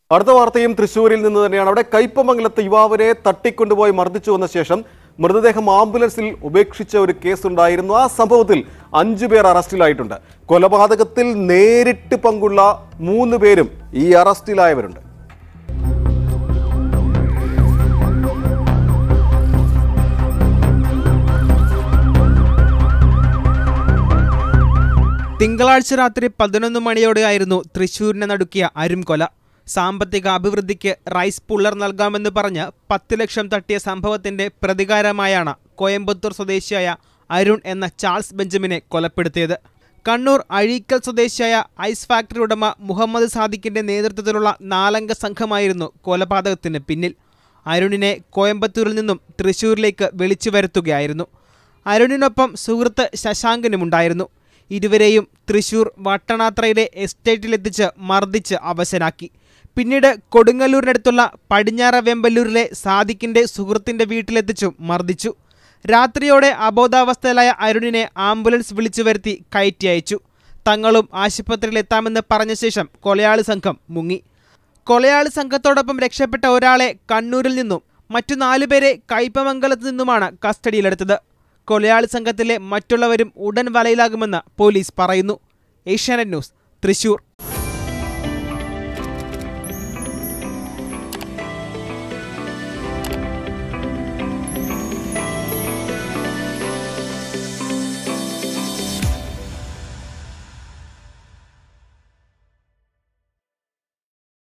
അടുത്ത വാർത്തയും തൃശ്ശൂരിൽ നിന്ന് തന്നെയാണ് അവിടെ കയ്പമംഗലത്ത് യുവാവിനെ തട്ടിക്കൊണ്ടുപോയി മർദ്ദിച്ചു വന്ന ശേഷം മൃതദേഹം ആംബുലൻസിൽ ഉപേക്ഷിച്ച ഒരു കേസുണ്ടായിരുന്നു ആ സംഭവത്തിൽ അഞ്ചു പേർ അറസ്റ്റിലായിട്ടുണ്ട് കൊലപാതകത്തിൽ നേരിട്ട് പങ്കുള്ള മൂന്ന് പേരും ഈ അറസ്റ്റിലായവരുണ്ട് തിങ്കളാഴ്ച രാത്രി പതിനൊന്ന് മണിയോടെയായിരുന്നു തൃശൂരിനെ നടുക്കിയ അരുംകൊല സാമ്പത്തിക അഭിവൃദ്ധിക്ക് റൈസ് പുള്ളർ നൽകാമെന്ന് പറഞ്ഞ് പത്ത് ലക്ഷം തട്ടിയ സംഭവത്തിന്റെ പ്രതികാരമായാണ് കോയമ്പത്തൂർ സ്വദേശിയായ അരുൺ എന്ന ചാൾസ് ബെഞ്ചമിനെ കൊലപ്പെടുത്തിയത് കണ്ണൂർ അഴീക്കൽ സ്വദേശിയായ ഐസ് ഫാക്ടറി ഉടമ മുഹമ്മദ് സാദിഖിന്റെ നേതൃത്വത്തിലുള്ള നാലംഗ സംഘമായിരുന്നു കൊലപാതകത്തിന് പിന്നിൽ അരുണിനെ കോയമ്പത്തൂരിൽ നിന്നും തൃശൂരിലേക്ക് വിളിച്ചു വരുത്തുകയായിരുന്നു അരുണിനൊപ്പം സുഹൃത്ത് ശശാങ്കനുമുണ്ടായിരുന്നു ഇരുവരെയും തൃശൂർ വട്ടണാത്രയിലെ എസ്റ്റേറ്റിലെത്തിച്ച് മർദ്ദിച്ച് അവശനാക്കി പിന്നീട് കൊടുങ്ങല്ലൂരിനടുത്തുള്ള പടിഞ്ഞാറ വെമ്പല്ലൂരിലെ സാദിഖിന്റെ സുഹൃത്തിന്റെ വീട്ടിലെത്തിച്ചും മർദ്ദിച്ചു രാത്രിയോടെ അബോധാവസ്ഥയിലായ അരുണിനെ ആംബുലൻസ് വിളിച്ചു വരുത്തി കയറ്റി അയച്ചു തങ്ങളും ആശുപത്രിയിലെത്താമെന്ന് പറഞ്ഞ ശേഷം കൊലയാളി സംഘം മുങ്ങി കൊലയാളി സംഘത്തോടൊപ്പം രക്ഷപ്പെട്ട ഒരാളെ കണ്ണൂരിൽ നിന്നും മറ്റു നാലുപേരെ കയ്പമംഗലത്ത് നിന്നുമാണ് കസ്റ്റഡിയിലെടുത്തത് കൊലയാളി സംഘത്തിലെ മറ്റുള്ളവരും ഉടൻ വലയിലാകുമെന്ന് പോലീസ് പറയുന്നു ഏഷ്യാനെറ്റ് ന്യൂസ് തൃശൂർ